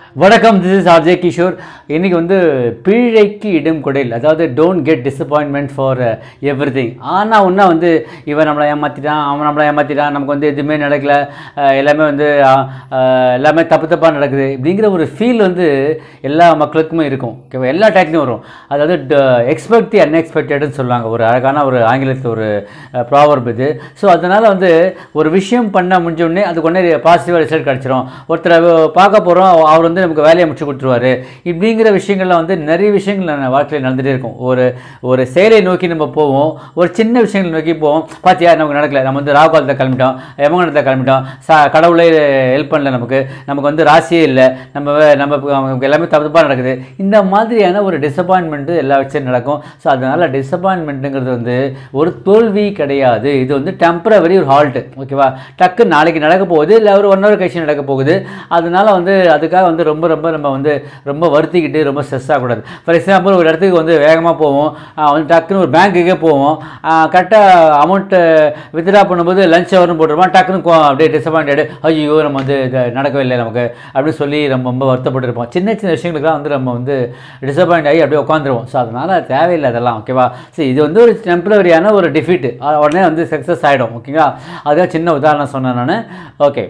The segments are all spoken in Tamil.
வணக்கம் திஸ் இஸ் ஆர்ஜே கிஷோர் இன்னைக்கு வந்து பீழைக்கு இடம் கொடையில் அதாவது don't get disappointment for everything ஆனால் ஒன்றா வந்து இவன் நம்மளை ஏமாற்றிட்டான் அவன் நம்மளை ஏமாற்றிட்டான் நமக்கு வந்து எதுவுமே நடக்கல அஹ் எல்லாமே வந்து அஹ், அஹ், எல்லாமே தப்பு தப்பாக நடக்குது இப்படிங்கிற ஒரு ஃபீல் வந்து எல்லா மக்களுக்குமே இருக்கும் ஓகேவா எல்லா டயத்துலையும் வரும் அதாவது எக்ஸ்பெக்ட் தி அன்எக்ஸ்பெக்டட்னு சொல்லுவாங்க ஒரு அழகான ஒரு ஆங்கிலத்தில் ஒரு ப்ராவர்ப் இது ஸோ அதனால் வந்து ஒரு விஷயம் பண்ண முடிஞ்ச உடனே அதுக்கு உடனே பாசிட்டிவாக ரிசல்ட் கிடச்சிரும் ஒருத்தரை பார்க்க போகிறோம் அவர் வந்து நமக்கு வேலையை முடிச்சு கொடுத்துருவாரு இப்படிங்கிற விஷயங்கள்ல வந்து நிறைய விஷயங்கள் நம்ம வாழ்க்கையில் நடந்துகிட்டே இருக்கும் ஒரு ஒரு செயலை நோக்கி நம்ம போவோம் ஒரு சின்ன விஷயங்களை நோக்கி போவோம் பார்த்தியா நமக்கு நடக்கல நம்ம வந்து ராகுகாலத்தில் கிளம்பிட்டோம் யமகண்டத்தில் கிளம்பிட்டோம் சா கடவுளே ஹெல்ப் பண்ணல நமக்கு நமக்கு வந்து ராசியே இல்லை நம்ம வே- நம்ம நமக்கு எல்லாமே தப்பு தப்பாக நடக்குது இந்த மாதிரியான ஒரு டிசப்பாயின்மெண்ட்டு எல்லா விஷயம் நடக்கும் ஸோ அதனால் டிசப்பாயின்மெண்ட்டுங்கிறது வந்து ஒரு தோல்வி கிடையாது இது வந்து டெம்பரவரி ஒரு ஹால்ட்டு ஓகேவா டக்கு நாளைக்கு நடக்க போகுது இல்லை ஒரு ஒன் ஹவர் கழிச்சு நடக்க போகுது அதனால வந்து அதுக்காக வந்து ரொம்ப ரொம்ப நம்ம வந்து ரொம்ப வருத்திக்கிட்டு ரொம்ப ஸ்ட்ரெஸ் ஆகக்கூடாது ஃபார் எக்ஸாம்பிள் ஒரு இடத்துக்கு வந்து வேகமாக போவோம் ஆஹ் வந்து டக்குன்னு ஒரு பேங்க்குக்கே போவோம் கரெக்டாக அமௌண்ட்டு வித்ட்ரா பண்ணும்போது லஞ்ச் ஹவர்னு போட்டுருவோம் டக்குன்னு கோ- அப்படியே டிசப்பாயின்டட் ஐயோ நம்ம வந்து இது நடக்கவே இல்லை நமக்கு அப்படின்னு சொல்லி நம்ம ரொம்ப வருத்தப்பட்டிருப்போம் சின்ன சின்ன விஷயங்களுக்குலாம் வந்து நம்ம வந்து டிசப்பாயிண்ட் ஆகி அப்படியே உட்காந்துருவோம் ஸோ அதனால் தேவையில்லை அதெல்லாம் ஓகேவா சரி இது வந்து ஒரு டெம்பரரியான ஒரு டிஃபீட்டு உடனே வந்து சக்ஸஸ் ஆகிடும் ஓகேங்களா அதுதான் சின்ன உதாரணம் சொன்னேன் நான் ஓகே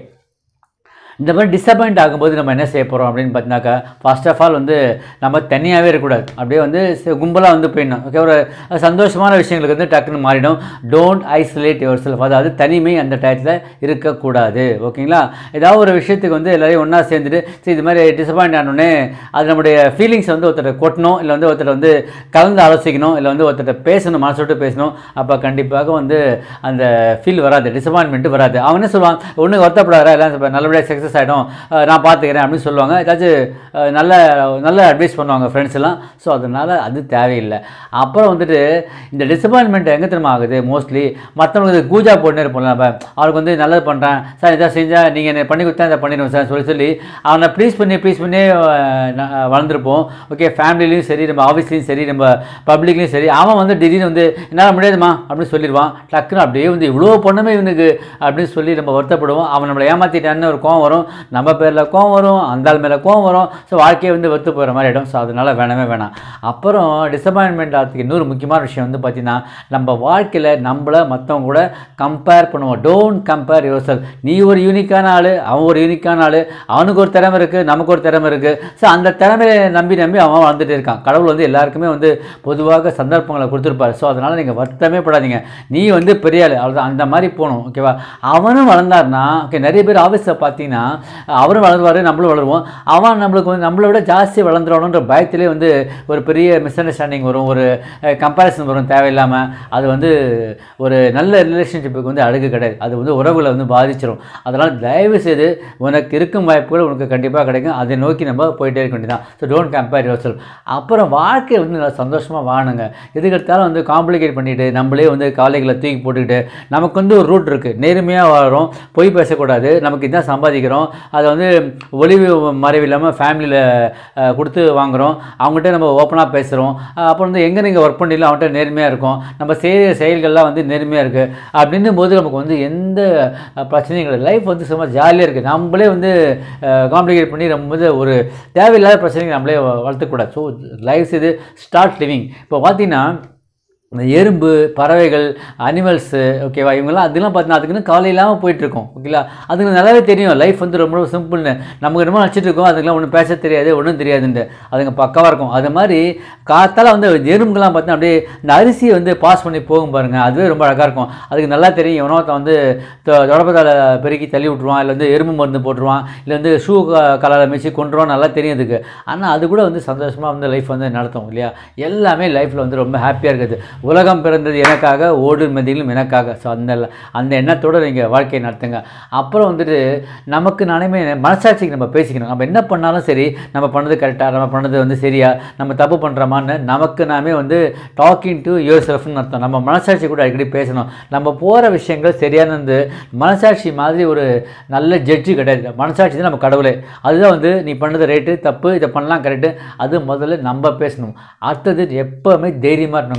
இந்த மாதிரி டிசப்பாயிண்ட் ஆகும்போது நம்ம என்ன செய்ய போகிறோம் அப்படின்னு பார்த்தீங்கன்னாக்கா ஃபர்ஸ்ட் ஆஃப் ஆல் வந்து நம்ம தனியாகவே இருக்கக்கூடாது அப்படியே வந்து கும்பலாக வந்து போயிடணும் ஓகே ஒரு சந்தோஷமான விஷயங்களுக்கு வந்து டக்குன்னு மாறிடும் டோன்ட் ஐசோலேட் யுவர் செல்ஃப் அதாவது தனிமை அந்த டயத்தில் இருக்கக்கூடாது ஓகேங்களா ஏதாவது ஒரு விஷயத்துக்கு வந்து எல்லாரையும் ஒன்றா சேர்ந்துட்டு சரி இது மாதிரி டிசப்பாயிண்ட் ஆனோடனே அது நம்முடைய ஃபீலிங்ஸ் வந்து ஒருத்தர் கொட்டணும் இல்லை வந்து ஒருத்தர் வந்து கலந்து ஆலோசிக்கணும் இல்லை வந்து ஒருத்தர் பேசணும் மனசு விட்டு பேசணும் அப்போ கண்டிப்பாக வந்து அந்த ஃபீல் வராது டிசப்பாயின்மெண்ட் வராது அவன் என்ன சொல்லுவான் ஒன்று வருத்தப்படாத எல்லாம் இப்ப நல்லபடியாக சக்ஸஸ் ஆகிடும் நான் பார்த்துக்கிறேன் அப்படின்னு சொல்லுவாங்க ஏதாச்சும் அஹ், நல்ல நல்ல அட்வைஸ் பண்ணுவாங்க ஃப்ரெண்ட்ஸ் எல்லாம் ஸோ அதனால் அது தேவையில்லை அப்புறம் வந்துட்டு இந்த டிசப்பாயின்மெண்ட் எங்கே தெரியுமா ஆகுது மோஸ்ட்லி மற்றவங்களுக்கு கூஜா போட்டுனே இருப்போம்ல நம்ம அவருக்கு வந்து நல்லது பண்ணுறேன் சார் இதை செஞ்சால் நீங்கள் என்ன பண்ணி கொடுத்தா இதை பண்ணிடுவோம் சார் சொல்லி சொல்லி அவனை ப்ளீஸ் பண்ணி ப்ளீஸ் பண்ணி அஹ், ந- அஹ், வளர்ந்துருப்போம் ஓகே ஃபேமிலிலையும் சரி நம்ம ஆஃபீஸ்லேயும் சரி நம்ம பப்ளிக்லேயும் சரி அவன் வந்து திடீர்னு வந்து என்னால் முடியாதுமா அப்படின்னு சொல்லிடுவான் டக்குன்னு அப்படியே வந்து இவ்வளோ பொண்ணுமே இவனுக்கு அப்படின்னு சொல்லி நம்ம வருத்தப்படுவோம் அவன் நம்மளை ஏமாற்றிட்டான்னு ஒரு கோவம் வரும் நம்ம பேரில் கோவம் வரும் அந்த ஆள் மேலே கோவம் வரும் ஸோ வாழ்க்கையை வந்து வெறுத்து போகிற மாதிரி ஆகிடும் ஸோ அதனால் வேணவே வேணாம் அப்புறம் டிசப்பாயின்மெண்ட் ஆகிறதுக்கு இன்னொரு முக்கியமான விஷயம் வந்து பார்த்திங்கன்னா நம்ம வாழ்க்கையில் நம்மளை மற்றவங்க கூட கம்பேர் பண்ணுவோம் டோன்ட் கம்பேர் யுவர் செல் நீ ஒரு யூனிக்கான ஆள் அவன் ஒரு யூனிக்கான ஆள் அவனுக்கு ஒரு திறமை இருக்குது நமக்கு ஒரு திறமை இருக்குது ஸோ அந்த திறமையை நம்பி நம்பி அவன் வளர்ந்துட்டே இருக்கான் கடவுள் வந்து எல்லாருக்குமே வந்து பொதுவாக சந்தர்ப்பங்களை கொடுத்துருப்பாரு ஸோ அதனால் நீங்கள் வருத்தமே படாதீங்க நீ வந்து பெரிய ஆள் அவ்வளோதான் அந்த மாதிரி போகணும் ஓகேவா அவனும் வளர்ந்தாருன்னா ஓகே நிறைய பேர் ஆஃபீஸில் பார்த்தீங்கன்னா அவரும் வளருவார் நம்மளும் வளருவோம் அவன் நம்மளுக்கு வந்து நம்மளை விட ஜாஸ்தி வளர்ந்துடணுன்ற பயத்திலே வந்து ஒரு பெரிய மிஸ் அண்டர்ஸ்டாண்டிங் வரும் ஒரு கம்பேரிசன் வரும் தேவையில்லாமல் அது வந்து ஒரு நல்ல ரிலேஷன்ஷிப்புக்கு வந்து அழகு கிடையாது அது வந்து உறவுகளை வந்து பாதிச்சிடும் அதனால் தயவு செய்து உனக்கு இருக்கும் வாய்ப்புகள் உனக்கு கண்டிப்பாக கிடைக்கும் அதை நோக்கி நம்ம போயிட்டே இருக்க வேண்டியதான் so don't compare yourself அப்புறம் வாழ்க்கையை வந்து நல்லா சந்தோஷமாக வாணுங்க எதுக்கு எடுத்தாலும் வந்து காம்ப்ளிகேட் பண்ணிட்டு நம்மளே வந்து காலைகளை தூக்கி போட்டுக்கிட்டு நமக்கு வந்து ஒரு ரூட் இருக்குது நேர்மையாக வாழறோம் பொய் பேசக்கூடாது நமக்கு இதான் சம்பாதிக்கிறோம் அதை வந்து ஒளிவு மறைவு இல்லாமல் ஃபேமிலியில் கொடுத்து வாங்குகிறோம் அவங்ககிட்ட நம்ம ஓப்பனாக பேசுகிறோம் அப்புறம் வந்து எங்கே நீங்கள் ஒர்க் பண்ணீங்களோ அவன்கிட்ட நேர்மையாக இருக்கும் நம்ம செய்கிற செயல்கள்லாம் வந்து நேர்மையாக இருக்குது அப்படின்னும் போது நமக்கு வந்து எந்த அஹ், பிரச்சனையும் கிடையாது லைஃப் வந்து சும்மா ஜாலியாக இருக்குது நம்மளே வந்து காம்ப்ளிகேட் பண்ணி ரொம்ப வந்து ஒரு தேவையில்லாத பிரச்சனைகள் நம்மளே வ- வளர்த்துக்கூடாது ஸோ லைஃப் இது ஸ்டார்ட் லிவிங் இப்போ பார்த்தீங்கன்னா இந்த எறும்பு பறவைகள் அனிமல்ஸு ஓகேவா இவங்கெல்லாம் அதெல்லாம் பார்த்தீங்கன்னா அதுக்குன்னு கவலை இல்லாமல் போயிட்டுருக்கோம் ஓகேங்களா அதுக்கு நல்லாவே தெரியும் லைஃப் வந்து ரொம்ப ரொம்ப சிம்பிள்னு நமக்கு என்னமோ நினச்சிட்டு இருக்கோம் அதுக்கெல்லாம் ஒன்றும் பேச தெரியாது ஒன்றும் தெரியாதுன்ட்டு அதுங்க பக்காவாக இருக்கும் அது மாதிரி காத்தால வந்து எறும்புகள்லாம் பார்த்தீங்கன்னா அப்படியே இந்த அரிசியை வந்து பாஸ் பண்ணி போகும் பாருங்க அதுவே ரொம்ப அழகாக இருக்கும் அதுக்கு நல்லா தெரியும் எவனோ ஒருத்தன் வந்து தொடப்பத்தால் பெருக்கி தள்ளி விட்ருவான் இல்லை வந்து எறும்பு மருந்து போட்டுருவான் இல்லை வந்து ஷூ கலரில் மிச்சு கொண்டுருவான் நல்லா தெரியும் அதுக்கு ஆனால் அது கூட வந்து சந்தோஷமாக வந்து லைஃப் வந்து நடத்தும் இல்லையா எல்லாமே லைஃப்பில் வந்து ரொம்ப ஹாப்பியாக இருக்குது உலகம் பிறந்தது எனக்காக ஓடு மதியிலும் எனக்காக ஸோ அந்த அந்த எண்ணத்தோடு நீங்கள் வாழ்க்கையை நடத்துங்க அப்புறம் வந்துட்டு நமக்கு நானே மனசாட்சிக்கு நம்ம பேசிக்கணும் நம்ம என்ன பண்ணாலும் சரி நம்ம பண்ணது கரெக்டாக நம்ம பண்ணது வந்து சரியா நம்ம தப்பு பண்ணுறோமான்னு நமக்கு நாமே வந்து டாக்கிங் டு யுவர் செல்ஃப்னு அர்த்தம் நம்ம மனசாட்சி கூட அடிக்கடி பேசணும் நம்ம போகிற விஷயங்கள் சரியானது மனசாட்சி மாதிரி ஒரு நல்ல ஜட்ஜு கிடையாது மனசாட்சி தான் நம்ம கடவுளே அதுதான் வந்து நீ பண்ணது ரைட்டு தப்பு இதை பண்ணலாம் கரெக்டு அது முதல்ல நம்ம பேசணும் அடுத்தது எப்போவுமே தைரியமாக இருக்கணுங்க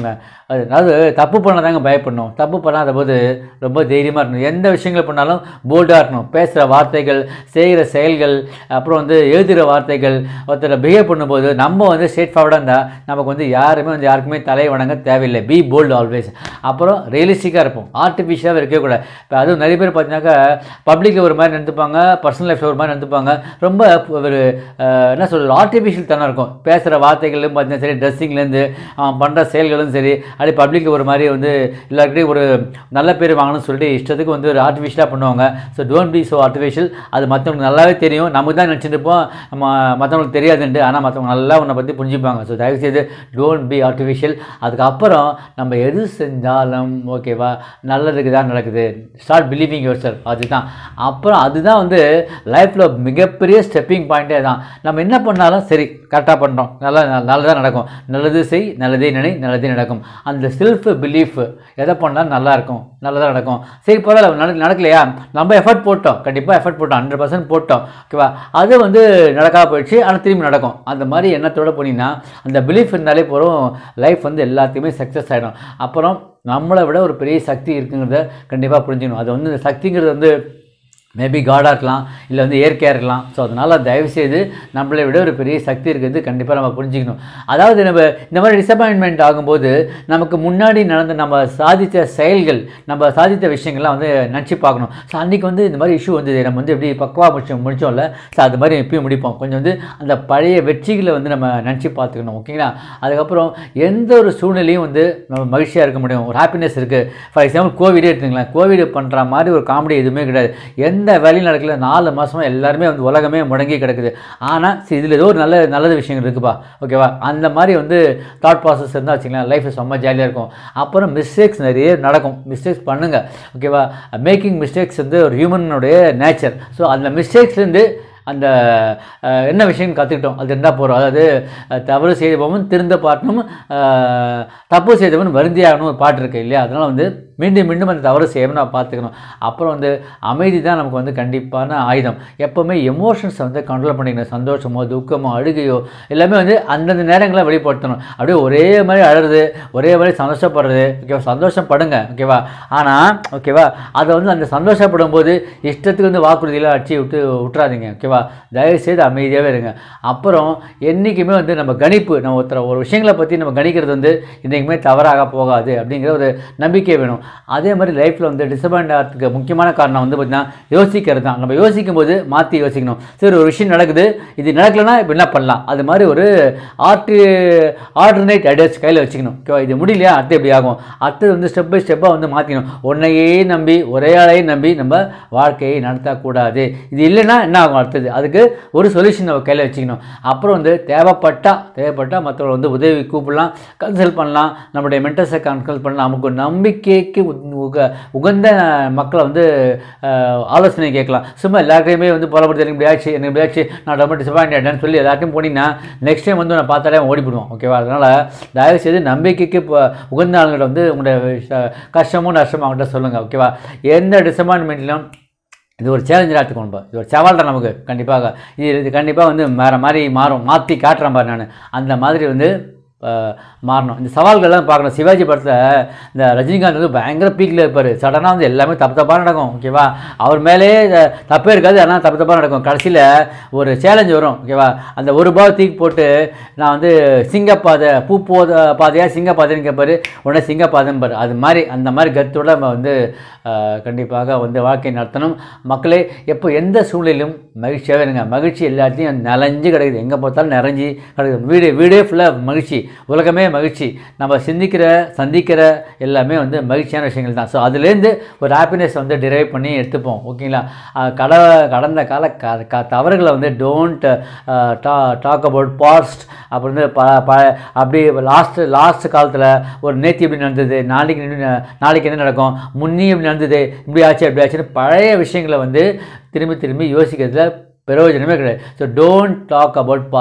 அது அதாவது தப்பு பண்ணதாங்க பயப்படணும் தப்பு பண்ணாத போது ரொம்ப தைரியமாக இருக்கணும் எந்த விஷயங்கள் பண்ணாலும் போல்டாக இருக்கணும் பேசுகிற வார்த்தைகள் செய்கிற செயல்கள் அப்புறம் வந்து எழுதுகிற வார்த்தைகள் ஒருத்தரை பிஹேவ் பண்ணும்போது நம்ம வந்து ஸ்ட்ரெயிட் ஃபார்வர்டாக இருந்தால் நமக்கு வந்து யாருமே வந்து யாருக்குமே தலை வணங்க தேவையில்லை பி போல்டு ஆல்வேஸ் அப்புறம் ரியலிஸ்டிக்காக இருப்போம் ஆர்டிஃபிஷியலாக இருக்கவே கூடாது இப்போ அதுவும் நிறைய பேர் பார்த்தீங்கன்னாக்கா பப்ளிக்கில் ஒரு மாதிரி நடந்துப்பாங்க பர்சனல் லைஃப்பில் ஒரு மாதிரி நடந்துப்பாங்க ரொம்ப ஒரு அஹ், என்ன சொல்கிறது ஆர்டிஃபிஷியல் தனம் இருக்கும் பேசுகிற வார்த்தைகளும் பார்த்தீங்கன்னா சரி ட்ரெஸ்ஸிங்லேருந்து அவன் பண்ணுற செயல்களும் சரி அப்படி பப்ளிக் ஒரு மாதிரி வந்து எல்லாருக்கிட்டையும் ஒரு நல்ல பேர் வாங்கணும்னு சொல்லிட்டு இஷ்டத்துக்கு வந்து ஒரு ஆர்டிஃபிஷியலாக பண்ணுவாங்க so don't be so artificial அது மற்றவங்களுக்கு நல்லாவே தெரியும் நமக்கு தான் நினச்சிட்டு இருப்போம் நம்ம மற்றவங்களுக்கு தெரியாதுன்ட்டு ஆனால் மற்றவங்க நல்லா உன்னை பற்றி புரிஞ்சுப்பாங்க ஸோ தயவுசெய்து டோன்ட் பி ஆர்டிஃபிஷியல் அதுக்கப்புறம் நம்ம எது செஞ்சாலும் ஓகேவா நல்லதுக்கு தான் நடக்குது ஸ்டார்ட் பிலீவிங் யுவர் செல்ஃப் அதுதான் அப்புறம் அதுதான் வந்து லைஃப்பில் மிகப்பெரிய ஸ்டெப்பிங் பாயிண்ட்டே தான் நம்ம என்ன பண்ணாலும் சரி கரெக்டாக பண்ணுறோம் நல்லா நல்லதாக நடக்கும் நல்லது செய் நல்லதே நினை நல்லதே நடக்கும் அந்த செல்ஃப் பிலீஃப் எதை பண்ணாலும் நல்லா இருக்கும் நல்லதாக நடக்கும் சரி பரவாயில்ல நட நடக்கலையா நம்ம எஃபர்ட் போட்டோம் கண்டிப்பாக எஃபர்ட் போட்டோம் ஹண்ட்ரட் பர்சன்ட் போட்டோம் ஓகேவா அது வந்து நடக்காம போயிடுச்சு ஆனால் திரும்பி நடக்கும் அந்த மாதிரி எண்ணத்தோட போனீங்கன்னா அந்த பிலீஃப் இருந்தாலே போகிறோம் லைஃப் வந்து எல்லாத்தையுமே சக்ஸஸ் ஆகிடும் அப்புறம் நம்மளை விட ஒரு பெரிய சக்தி இருக்குங்கிறத கண்டிப்பாக புரிஞ்சுக்கணும் அது வந்து இந்த சக்திங்கிறது வந்து மேபி காடாக இருக்கலாம் இல்லை வந்து இயற்கையாக இருக்கலாம் ஸோ அதனால் தயவுசெய்து நம்மளை விட ஒரு பெரிய சக்தி இருக்கிறது கண்டிப்பாக நம்ம புரிஞ்சுக்கணும் அதாவது நம்ம இந்த மாதிரி டிசப்பாயின்மெண்ட் ஆகும்போது நமக்கு முன்னாடி நடந்த நம்ம சாதித்த செயல்கள் நம்ம சாதித்த விஷயங்கள்லாம் வந்து நினச்சி பார்க்கணும் ஸோ அன்றைக்கி வந்து இந்த மாதிரி இஷ்யூ வந்தது நம்ம வந்து எப்படி பக்குவா முடிச்சு முடிச்சோம்ல ஸோ அது மாதிரி எப்பயும் முடிப்போம் கொஞ்சம் வந்து அந்த பழைய வெற்றிகளை வந்து நம்ம நினச்சி பார்த்துக்கணும் ஓகேங்களா அதுக்கப்புறம் எந்த ஒரு சூழ்நிலையும் வந்து நம்ம மகிழ்ச்சியாக இருக்க முடியும் ஒரு ஹாப்பினஸ் இருக்குது ஃபார் எக்ஸாம்பிள் கோவிடே எடுத்துங்களேன் கோவிட் பண்ணுற மாதிரி ஒரு காமெடி எதுவுமே கிடையாது எந்த வேலையும் நடக்கல நாலு மாதமாக எல்லாருமே வந்து உலகமே முடங்கி கிடக்குது ஆனால் இதில் ஏதோ ஒரு நல்ல நல்லது விஷயங்கள் இருக்குப்பா ஓகேவா அந்த மாதிரி வந்து தாட் ப்ராசஸ் இருந்தால் வச்சுக்கலாம் லைஃப் செம்ம ஜாலியாக இருக்கும் அப்புறம் மிஸ்டேக்ஸ் நிறைய நடக்கும் மிஸ்டேக்ஸ் பண்ணுங்கள் ஓகேவா மேக்கிங் மிஸ்டேக்ஸ் வந்து ஒரு ஹியூமனுடைய நேச்சர் ஸோ அந்த மிஸ்டேக்ஸ்லேருந்து அந்த அஹ், என்ன விஷயம் கற்றுக்கிட்டோம் அது இருந்தால் போகிறோம் அதாவது அஹ், தவறு செய்தவன் திருந்த பாட்டணும் அஹ், தப்பு செய்தவன் வருந்தியாகணும் ஒரு பாட்டு இருக்கு இல்லையா அதனால் வந்து மீண்டும் மீண்டும் அந்த தவறு செய்யணும் நான் பார்த்துக்கணும் அப்புறம் வந்து அமைதி தான் நமக்கு வந்து கண்டிப்பான ஆயுதம் எப்போவுமே எமோஷன்ஸை வந்து கண்ட்ரோல் பண்ணிக்கணும் சந்தோஷமோ துக்கமோ அழுகையோ எல்லாமே வந்து அந்தந்த நேரங்களில் வெளிப்படுத்தணும் அப்படியே ஒரே மாதிரி அழுறது ஒரே மாதிரி சந்தோஷப்படுறது ஓகேவா சந்தோஷப்படுங்க ஓகேவா ஆனால் ஓகேவா அதை வந்து அந்த சந்தோஷப்படும் போது இஷ்டத்துக்கு வந்து வாக்குறுதியெல்லாம் அடிச்சு விட்டு விட்டுறாதீங்க ஓகேவா தயவுசெய்து அமைதியாகவே இருங்க அப்புறம் என்றைக்குமே வந்து நம்ம கணிப்பு நம்ம ஒருத்தர ஒரு விஷயங்களை பற்றி நம்ம கணிக்கிறது வந்து என்றைக்குமே தவறாக போகாது அப்படிங்கிற ஒரு நம்பிக்கை வேணும் அதே மாதிரி லைஃப்பில் வந்து டிசப்பாயிண்ட் ஆகிறதுக்கு முக்கியமான காரணம் வந்து பார்த்திங்கன்னா யோசிக்கிறது தான் நம்ம யோசிக்கும் போது மாற்றி யோசிக்கணும் சரி ஒரு விஷயம் நடக்குது இது நடக்கலைன்னா இப்போ என்ன பண்ணலாம் அது மாதிரி ஒரு ஆர்டி ஆல்டர்னேட் ஐடியாஸ் கையில் வச்சுக்கணும் ஓகேவா இது முடியலையா அடுத்து எப்படி ஆகும் அடுத்தது வந்து ஸ்டெப் பை ஸ்டெப்பாக வந்து மாற்றிக்கணும் உன்னையே நம்பி ஒரே ஆளையே நம்பி நம்ம வாழ்க்கையை நடத்தக்கூடாது இது இல்லைன்னா என்ன ஆகும் அடுத்தது அதுக்கு ஒரு சொல்யூஷன் நம்ம கையில் வச்சுக்கணும் அப்புறம் வந்து தேவைப்பட்டா தேவைப்பட்டால் மற்றவங்க வந்து உதவி கூப்பிடலாம் கன்சல்ட் பண்ணலாம் நம்மளுடைய மென்டர்ஸை கன்சல்ட் பண்ணலாம் நமக்கு ஒரு நம்பிக்கைக்கு உ- உக உகந்த மக்களை வந்து அஹ், ஆலோசனை கேட்கலாம் சும்மா எல்லாருக்கையுமே வந்து புலப்படுத்தி எனக்கு இப்படி ஆச்சு எனக்கு இப்படி ஆச்சு நான் ரொம்ப டிசப்பாயிண்ட் ஆகிட்டேன்னு சொல்லி எல்லாத்தையும் போனீங்கன்னா நெக்ஸ்ட் டைம் வந்து நான் பார்த்தாலே அவன் ஓடி போடுவான் ஓகேவா அதனால் தயவு செய்து நம்பிக்கைக்கு இப்போ உகந்த ஆளுங்கிட்ட வந்து உங்களுடைய ச- கஷ்டமும் நஷ்டமும் அவங்கள்ட்ட சொல்லுங்கள் ஓகேவா எந்த டிசப்பாயின்மெண்ட்லையும் இது ஒரு சேலஞ்சராக எடுத்துக்கணும் இது ஒரு சவால்டா நமக்கு கண்டிப்பாக இது இது கண்டிப்பாக வந்து வேறு மாதிரி மாறும் மாற்றி காட்டுறேன் பாரு நான் அந்த மாதிரி வந்து அஹ், மாறணும் இந்த சவால்கள்லாம் பார்க்கணும் சிவாஜி படத்தில் இந்த ரஜினிகாந்த் வந்து பயங்கர பீக்கில் இருப்பார் சடனாக வந்து எல்லாமே தப்பு தப்பாக நடக்கும் ஓகேவா அவர் மேலே அஹ், தப்பே இருக்காது ஆனால் தப்பு தப்பாக நடக்கும் கடைசியில் ஒரு சேலஞ்ச் வரும் ஓகேவா அந்த ஒரு ரூபாய் தூக்கி போட்டு நான் வந்து சிங்கப்பாதை பூ போத பாதையா சிங்கப்பாதைன்னு கேட்பாரு உடனே சிங்கப்பாதைன்னு அது மாதிரி அந்த மாதிரி கருத்தோட நம்ம வந்து அஹ், கண்டிப்பாக வந்து வாழ்க்கை நடத்தணும் மக்களே எப்போ எந்த சூழ்நிலையிலும் மகிழ்ச்சியாகவே இருங்க மகிழ்ச்சி எல்லாத்தையும் நனைஞ்சு கிடக்குது எங்கே பார்த்தாலும் நிறைஞ்சி கிடக்குது வீடு வீடே ஃபுல்லாக மகிழ்ச்சி உலகமே மகிழ்ச்சி நம்ம சிந்திக்கிற சந்திக்கிற எல்லாமே வந்து மகிழ்ச்சியான விஷயங்கள் தான் ஸோ அதுலேருந்து ஒரு ஹாப்பினஸ் வந்து டிரைவ் பண்ணி எடுத்துப்போம் ஓகேங்களா அஹ் கட கடந்த கால க க தவறுகளை வந்து டோன்ட் டா டாக் அபவுட் பாஸ்ட் அப்புறம் வந்து ப ப அப்படி லாஸ்ட்டு லாஸ்ட் காலத்தில் ஒரு நேத்தி எப்படி நடந்தது நாளைக்கு என்ன- நாளைக்கு என்ன நடக்கும் முன்னி இப்படி நடந்தது இப்படி ஆச்சு அப்படி ஆச்சுன்னு பழைய விஷயங்களை வந்து திரும்பி திரும்பி யோசிக்கிறதுல பிரயோஜனமே கிடையாது so don't talk about past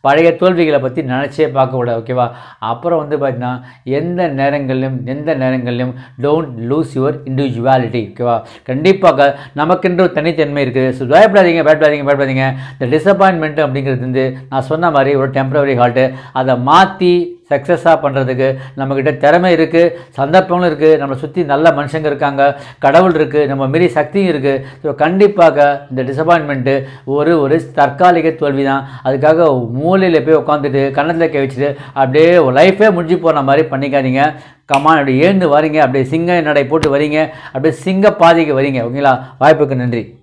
பழைய தோல்விகளை பற்றி நினச்சே பார்க்கக்கூடாது ஓகேவா அப்புறம் வந்து பார்த்தீங்கன்னா எந்த நேரங்களிலும் எந்த நேரங்களிலும் டோன்ட் லூஸ் யுவர் இண்டிவிஜுவாலிட்டி ஓகேவா கண்டிப்பாக நமக்கென்று ஒரு தனித்தன்மை இருக்குது ஸோ பயப்படாதீங்க பயப்படாதீங்க பயப்படாதீங்க இந்த டிசப்பாயின்மெண்ட் அப்படிங்கிறது வந்து நான் சொன்ன மாதிரி ஒரு டெம்பரவரி ஹால்ட்டு அதை மாற்றி சக்ஸஸாக பண்ணுறதுக்கு நம்மக்கிட்ட திறமை இருக்குது சந்தர்ப்பங்களும் இருக்குது நம்மளை சுற்றி நல்ல மனுஷங்க இருக்காங்க கடவுள் இருக்குது நம்ம மீறி சக்தியும் இருக்குது ஸோ கண்டிப்பாக இந்த டிசப்பாயின்மெண்ட்டு ஒரு ஒரு தற்காலிக தோல்வி தான் அதுக்காக மூலையில் போய் உட்காந்துட்டு கன்னத்தில் கை வச்சுட்டு அப்படியே லைஃபே முடிஞ்சு போன மாதிரி பண்ணிக்காதீங்க கமான் அப்படி ஏந்து வரீங்க அப்படியே சிங்க நடை போட்டு வரீங்க அப்படியே சிங்க பாதைக்கு வரீங்க ஓகேங்களா வாய்ப்புக்கு நன்றி